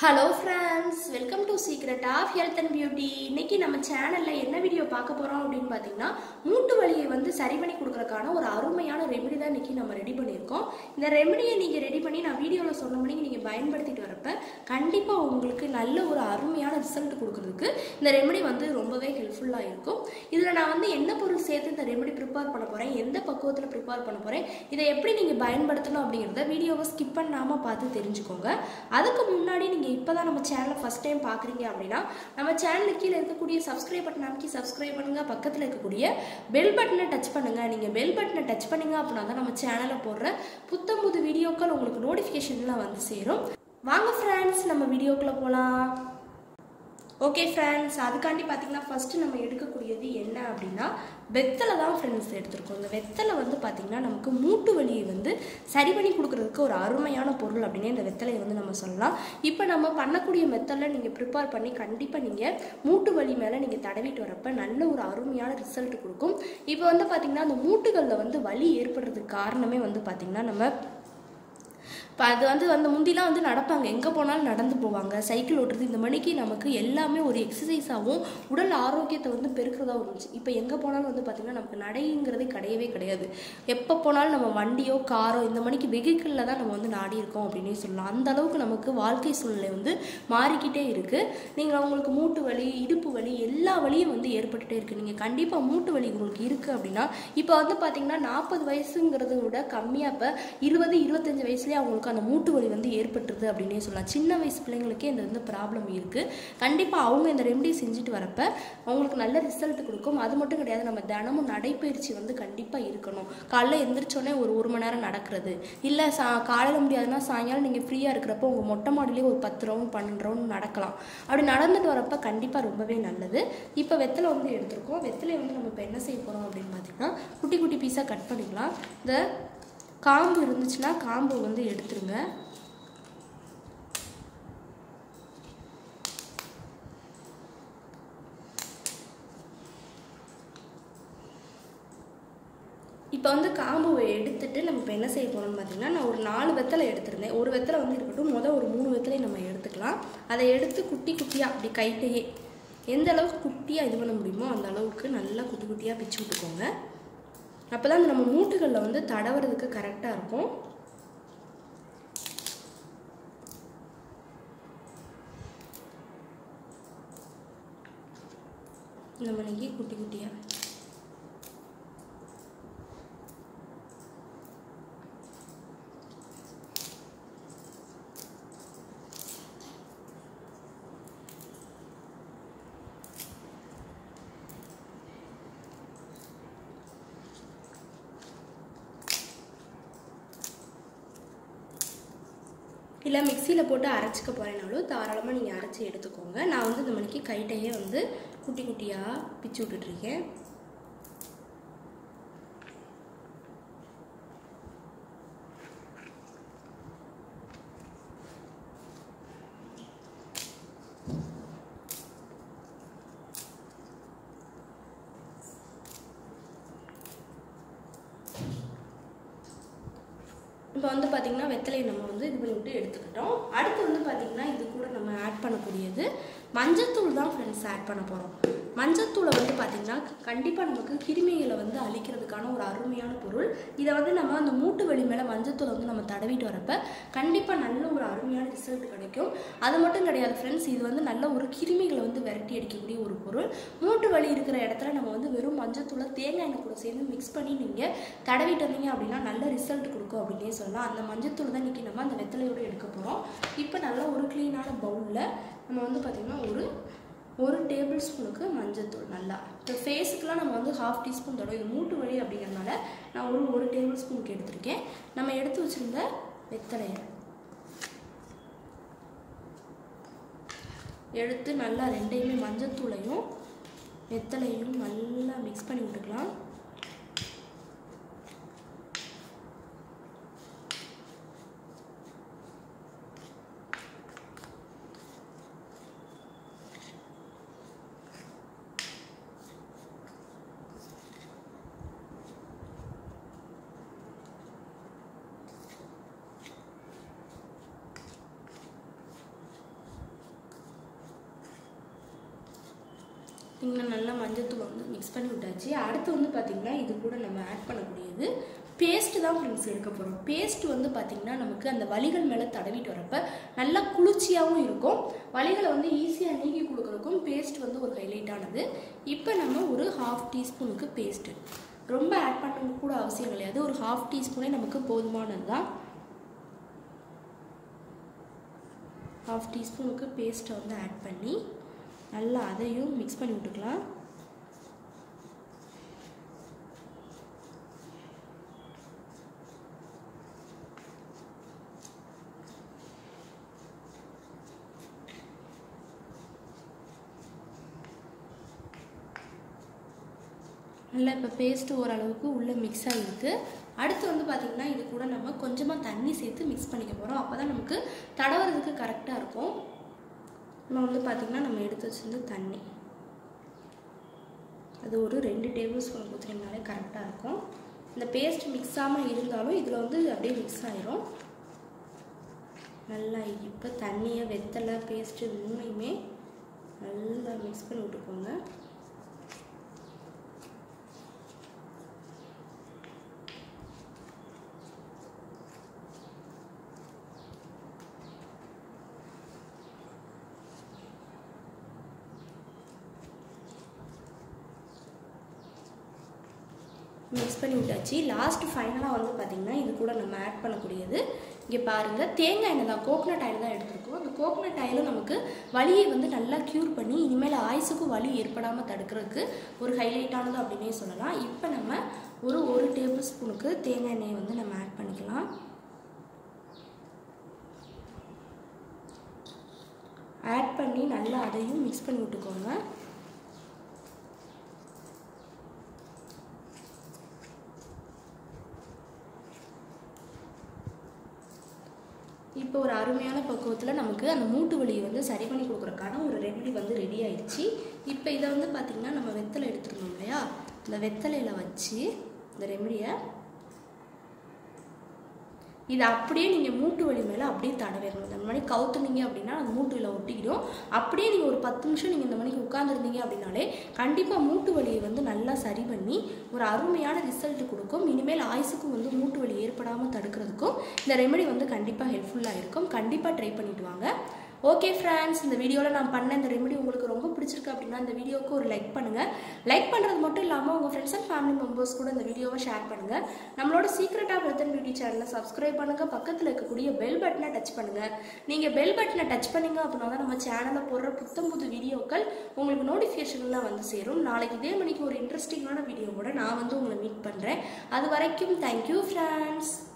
hello friends welcome to secret of health and beauty இன்னைக்கு நம்ம சேனலில் என்ன வீடியோ பார்க்க போகிறோம் அப்படின்னு பார்த்தீங்கன்னா மூட்டு வலியை வந்து சரி பண்ணி கொடுக்கறதுக்கான ஒரு அருமையான ரெமெடி தான் இன்னைக்கு நம்ம ரெடி பண்ணியிருக்கோம் இந்த ரெமெடியை நீங்கள் ரெடி பண்ணி நான் வீடியோவில் சொன்ன மணி நீங்கள் பயன்படுத்திட்டு வரப்ப கண்டிப்பாக உங்களுக்கு நல்ல ஒரு அருமையான ரிசல்ட் கொடுக்கறதுக்கு இந்த ரெமெடி வந்து ரொம்பவே ஹெல்ப்ஃபுல்லாக இருக்கும் இதில் நான் வந்து என்ன பொருள் சேர்த்து இந்த ரெமெடி ப்ரிப்பேர் பண்ண போகிறேன் எந்த பக்குவத்தில் ப்ரிப்பேர் பண்ண போகிறேன் இதை எப்படி நீங்கள் பயன்படுத்தணும் அப்படிங்கிறத வீடியோவை ஸ்கிப் பண்ணாமல் பார்த்து தெரிஞ்சுக்கோங்க அதுக்கு முன்னாடி நீங்கள் இப்போ தான் நம்ம சேனலை ஃபஸ்ட் டைம் பார்க்குறீங்க அப்படின்னா நம்ம சேனலுக்கு கீழே இருக்கக்கூடிய சப்ஸ்கிரைப் பட்டன் அமைக்கி சப்ஸ்கிரைப் பண்ணுங்கள் பக்கத்தில் இருக்கக்கூடிய பெல் பட்டனை டச் பண்ணுங்கள் நீங்கள் பெல் பட்டனை டச் பண்ணீங்க அப்படின்னா தான் நம்ம சேனலில் போடுற புத்தம் புது வீடியோக்கள் உங்களுக்கு நோட்டிஃபிகேஷன்லாம் வந்து சேரும் வாங்க ஃப்ரெண்ட்ஸ் நம்ம வீடியோக்குள்ளே போகலாம் ஓகே ஃப்ரெண்ட்ஸ் அதுக்காண்டி பார்த்தீங்கன்னா ஃபஸ்ட்டு நம்ம எடுக்கக்கூடியது என்ன அப்படின்னா வெத்தலை தான் ஃப்ரெண்ட்ஸ் எடுத்திருக்கோம் இந்த வெத்தலை வந்து பார்த்திங்கன்னா நமக்கு மூட்டு வலியை வந்து சரி பண்ணி கொடுக்குறதுக்கு ஒரு அருமையான பொருள் அப்படின்னே இந்த வெத்தலையை வந்து நம்ம சொல்லலாம் இப்போ நம்ம பண்ணக்கூடிய மெத்தடில் நீங்கள் ப்ரிப்பேர் பண்ணி கண்டிப்பாக நீங்கள் மூட்டு வலி மேலே நீங்கள் தடவிட்டு வரப்ப நல்ல ஒரு அருமையான ரிசல்ட் கொடுக்கும் இப்போ வந்து பார்த்திங்கன்னா அந்த மூட்டுகளில் வந்து வலி ஏற்படுறதுக்கு காரணமே வந்து பார்த்திங்கன்னா நம்ம இப்போ அது வந்து அந்த முந்திலாம் வந்து நடப்பாங்க எங்கே போனாலும் நடந்து போவாங்க சைக்கிள் ஓட்டுறது இந்த மணிக்கு நமக்கு எல்லாமே ஒரு எக்ஸசைஸாகவும் உடல் ஆரோக்கியத்தை வந்து பெருக்கிறதாகவும் இருந்துச்சு இப்போ எங்கே போனாலும் வந்து பார்த்திங்கன்னா நமக்கு நடைங்கிறதே கிடையவே கிடையாது எப்போ போனாலும் நம்ம வண்டியோ காரோ இந்த மணிக்கு வெஹிக்கிளில் தான் நம்ம வந்து நாடி இருக்கோம் அப்படின்னே சொல்லலாம் அந்த அளவுக்கு நமக்கு வாழ்க்கை சூழ்நிலை வந்து மாறிக்கிட்டே இருக்குது நீங்கள் உங்களுக்கு மூட்டு வலி இடுப்பு வலி எல்லா வலியும் வந்து ஏற்பட்டுட்டே இருக்குது நீங்கள் கண்டிப்பாக மூட்டு வலி உங்களுக்கு இருக்குது அப்படின்னா இப்போ வந்து பார்த்திங்கன்னா நாற்பது வயசுங்கிறத விட கம்மியாக இப்போ இருபது இருபத்தஞ்சு வயசுலேயே அவங்களுக்கு அந்த மூட்டு வலி வந்து ஏற்பட்டுருது அப்படின்னே சொல்லலாம் சின்ன வயசு பிள்ளைங்களுக்கே இந்த வந்து ப்ராப்ளம் இருக்குது கண்டிப்பாக அவங்க இந்த ரெமெடி செஞ்சுட்டு வரப்ப அவங்களுக்கு நல்ல ரிசல்ட் கொடுக்கும் அது மட்டும் கிடையாது நம்ம தினமும் நடைப்பயிற்சி வந்து கண்டிப்பாக இருக்கணும் காலைல எந்திரிச்சோடனே ஒரு ஒரு மணி நேரம் நடக்கிறது இல்லை சா காலையில் முடியாதுன்னா சாயங்காலம் நீங்கள் ஃப்ரீயாக இருக்கிறப்போ உங்கள் மொட்டை மாடிலேயே ஒரு பத்து ரவுண்ட் பன்னெண்டு ரவுண்ட் நடக்கலாம் அப்படி நடந்துட்டு வரப்ப கண்டிப்பாக ரொம்பவே நல்லது இப்போ வெத்தலை வந்து எடுத்திருக்கோம் வெத்தலை வந்து நம்ம இப்போ என்ன செய்ய போகிறோம் அப்படின்னு பார்த்தீங்கன்னா குட்டி குட்டி பீஸாக கட் பண்ணிக்கலாம் இந்த காம்பு இருந்துச்சுன்னா காம்பு வந்து எடுத்துருங்க இப்போ வந்து காம்புவை எடுத்துட்டு நம்ம இப்போ என்ன செய்ய போகிறோம்னு பார்த்தீங்கன்னா நான் ஒரு நாலு வெத்தலை எடுத்திருந்தேன் ஒரு வெத்தலை வந்து இருக்கட்டும் மொதல் ஒரு மூணு வெத்தலை நம்ம எடுத்துக்கலாம் அதை எடுத்து குட்டி குட்டியாக அப்படி கைட்டையே எந்த அளவுக்கு குட்டியாக இது பண்ண முடியுமோ அந்த அளவுக்கு நல்லா குட்டி குட்டியாக பிச்சு விட்டுக்கோங்க அப்போ தான் நம்ம மூட்டுகளில் வந்து தடவுறதுக்கு கரெக்டாக இருக்கும் இந்த மணிக்கு குட்டி குட்டியாக இல்லை மிக்சியில் போட்டு அரைச்சிக்க போகிறேனாலும் தாராளமாக நீங்கள் அரைச்சி எடுத்துக்கோங்க நான் வந்து இந்த மணிக்கு கைட்டையே வந்து குட்டி குட்டியாக பிச்சு விட்டுட்ருக்கேன் இப்போ வந்து பார்த்திங்கன்னா வெத்தலையை நம்ம வந்து இது பண்ணி விட்டு எடுத்துக்கிட்டோம் அடுத்து வந்து பார்த்திங்கன்னா இது கூட நம்ம ஆட் பண்ணக்கூடியது மஞ்சத்தூள் தான் ஃப்ரெண்ட்ஸ் ஆட் பண்ண போகிறோம் மஞ்சத்தூளை வந்து பார்த்திங்கன்னா கண்டிப்பாக நமக்கு கிருமிகளை வந்து அழிக்கிறதுக்கான ஒரு அருமையான பொருள் இதை வந்து நம்ம அந்த மூட்டு வலி மேலே மஞ்சத்தூளை வந்து நம்ம தடவிட்டு வரப்ப கண்டிப்பாக நல்ல ஒரு அருமையான ரிசல்ட் கிடைக்கும் அது மட்டும் கிடையாது ஃப்ரெண்ட்ஸ் இது வந்து நல்ல ஒரு கிருமிகளை வந்து விரட்டி அடிக்கக்கூடிய ஒரு பொருள் மூட்டு வலி இருக்கிற இடத்துல நம்ம வந்து வெறும் மஞ்சத்தூளை தேங்காய் எண்ணெய் கூட சேர்ந்து மிக்ஸ் பண்ணி நீங்கள் தடவிட்டு வந்தீங்க அப்படின்னா நல்ல ரிசல்ட் கொடுக்கும் அப்படின்னே சொல்லலாம் அந்த மஞ்சத்தூள் தான் இன்றைக்கி நம்ம அந்த வெத்தலையோடு எடுக்க போகிறோம் இப்போ நல்ல ஒரு க்ளீனான பவுலில் நம்ம வந்து பார்த்திங்கன்னா ஒரு ஒரு டேபிள் ஸ்பூனுக்கு மஞ்சத்தூள் நல்லா இப்போ ஃபேஸுக்கெலாம் நம்ம வந்து ஹாஃப் டீஸ்பூன் தடவை இது மூட்டு வலி அப்படிங்கிறதுனால நான் ஒரு ஒரு டேபிள் ஸ்பூனுக்கு எடுத்திருக்கேன் நம்ம எடுத்து வச்சுருந்த வெத்தலையை எடுத்து நல்லா ரெண்டையுமே மஞ்சத்தூளையும் வெத்தலையும் நல்லா மிக்ஸ் பண்ணி விட்டுக்கலாம் இங்கே நல்லா மஞ்சத்தூள் வந்து மிக்ஸ் பண்ணி விட்டாச்சு அடுத்து வந்து பார்த்திங்கன்னா இது கூட நம்ம ஆட் பண்ணக்கூடியது பேஸ்ட் தான் ஃப்ரெண்ட்ஸ் எடுக்க போகிறோம் பேஸ்ட் வந்து பார்த்திங்கன்னா நமக்கு அந்த வலிகள் மேலே தடவிட்டு வரப்ப நல்லா குளிர்ச்சியாகவும் இருக்கும் வலிகளை வந்து ஈஸியாக நீக்கி கொடுக்குறதுக்கும் பேஸ்ட் வந்து ஒரு ஹைலைட்டானது இப்போ நம்ம ஒரு ஹாஃப் டீஸ்பூனுக்கு பேஸ்ட்டு ரொம்ப ஆட் பண்ண கூட அவசியம் கிடையாது ஒரு ஹாஃப் டீஸ்பூனே நமக்கு போதுமானது தான் ஹாஃப் டீஸ்பூனுக்கு பேஸ்ட்டை வந்து ஆட் பண்ணி நல்லா அதையும் மிக்ஸ் பண்ணி விட்டுக்கலாம் நல்லா இப்போ பேஸ்ட்டு ஓரளவுக்கு உள்ளே மிக்ஸ் ஆகிருக்கு அடுத்து வந்து பார்த்திங்கன்னா இது கூட நம்ம கொஞ்சமாக தண்ணி சேர்த்து மிக்ஸ் பண்ணிக்க போகிறோம் அப்போ தான் நமக்கு தடவுறதுக்கு கரெக்டாக இருக்கும் நம்ம வந்து பார்த்திங்கன்னா நம்ம எடுத்து வச்சிருந்து தண்ணி அது ஒரு ரெண்டு டேபிள் ஸ்பூன் ஊற்றினாலே கரெக்டாக இருக்கும் இந்த பேஸ்ட் மிக்ஸ் ஆகாமல் இருந்தாலும் இதில் வந்து அப்படியே மிக்ஸ் ஆயிரும் நல்லா இப்போ தண்ணியை வெத்தலை பேஸ்ட்டு மூணையுமே நல்லா மிக்ஸ் பண்ணி விட்டுக்கோங்க மிக்ஸ் பண்ணி விட்டாச்சு லாஸ்ட் ஃபைனலாக வந்து பார்த்திங்கன்னா இது கூட நம்ம ஆட் பண்ணக்கூடியது இங்கே பாருங்கள் தேங்காய் எண்ணெய் தான் கோகனட் ஆயில் தான் எடுத்துருக்கோம் அந்த கோகனட் ஆயிலும் நமக்கு வலியை வந்து நல்லா க்யூர் பண்ணி இனிமேல் ஆயுசுக்கும் வலி ஏற்படாமல் தடுக்கிறதுக்கு ஒரு ஹைலைட்டானது அப்படின்னே சொல்லலாம் இப்போ நம்ம ஒரு ஒரு டேபிள் ஸ்பூனுக்கு தேங்காய் எண்ணெயை வந்து நம்ம ஆட் பண்ணிக்கலாம் ஆட் பண்ணி நல்லா அதையும் மிக்ஸ் பண்ணி விட்டுக்கோங்க இப்போ ஒரு அருமையான பக்குவத்தில் நமக்கு அந்த மூட்டு வலியை வந்து சரி பண்ணி கொடுக்குறக்கான ஒரு ரெமெடி வந்து ரெடி ஆயிடுச்சு இப்போ இதை வந்து பார்த்திங்கன்னா நம்ம வெத்தலை எடுத்துருந்தோம் இல்லையா இந்த வெத்தலையில் வச்சு இந்த ரெமெடியை இதை அப்படியே நீங்கள் மூட்டு வலி மேலே அப்படியே தடவிடணும் இந்த மாதிரி கவுத்துனீங்க அப்படின்னா அந்த மூட்டுல ஒட்டிக்கிடும் அப்படியே நீங்கள் ஒரு பத்து நிமிஷம் நீங்கள் இந்த மணிக்கு உட்காந்துருந்தீங்க அப்படின்னாலே கண்டிப்பாக மூட்டு வலியை வந்து நல்லா சரி பண்ணி ஒரு அருமையான ரிசல்ட் கொடுக்கும் இனிமேல் ஆயுசுக்கும் வந்து மூட்டு வலி ஏற்படாமல் தடுக்கிறதுக்கும் இந்த ரெமெடி வந்து கண்டிப்பாக ஹெல்ப்ஃபுல்லாக இருக்கும் கண்டிப்பாக ட்ரை பண்ணிட்டு வாங்க ஓகே ஃப்ரெண்ட்ஸ் இந்த வீடியோவில் நான் பண்ண இந்த ரெமெடி உங்களுக்கு ரொம்ப பிடிச்சிருக்கு அப்படின்னா இந்த வீடியோவுக்கு ஒரு லைக் பண்ணுங்கள் லைக் பண்ணுறது மட்டும் இல்லாமல் உங்கள் ஃப்ரெண்ட்ஸ் அண்ட் ஃபேமிலி மெம்பர்ஸ் கூட இந்த வீடியோவை ஷேர் பண்ணுங்கள் நம்மளோட secret of health and beauty சேனலை சப்ஸ்கிரைப் பண்ணுங்கள் பக்கத்தில் இருக்கக்கூடிய பெல் பட்டனை டச் பண்ணுங்கள் நீங்கள் பெல் பட்டனை டச் பண்ணீங்க அப்படின்னா தான் நம்ம சேனலில் போடுற புத்தம் புது வீடியோக்கள் உங்களுக்கு நோட்டிஃபிகேஷன்லாம் வந்து சேரும் நாளைக்கு இதே மணிக்கு ஒரு இன்ட்ரெஸ்டிங்கான வீடியோவோட நான் வந்து உங்களை மீட் பண்ணுறேன் அது வரைக்கும் தேங்க்யூ ஃப்ரெண்ட்ஸ்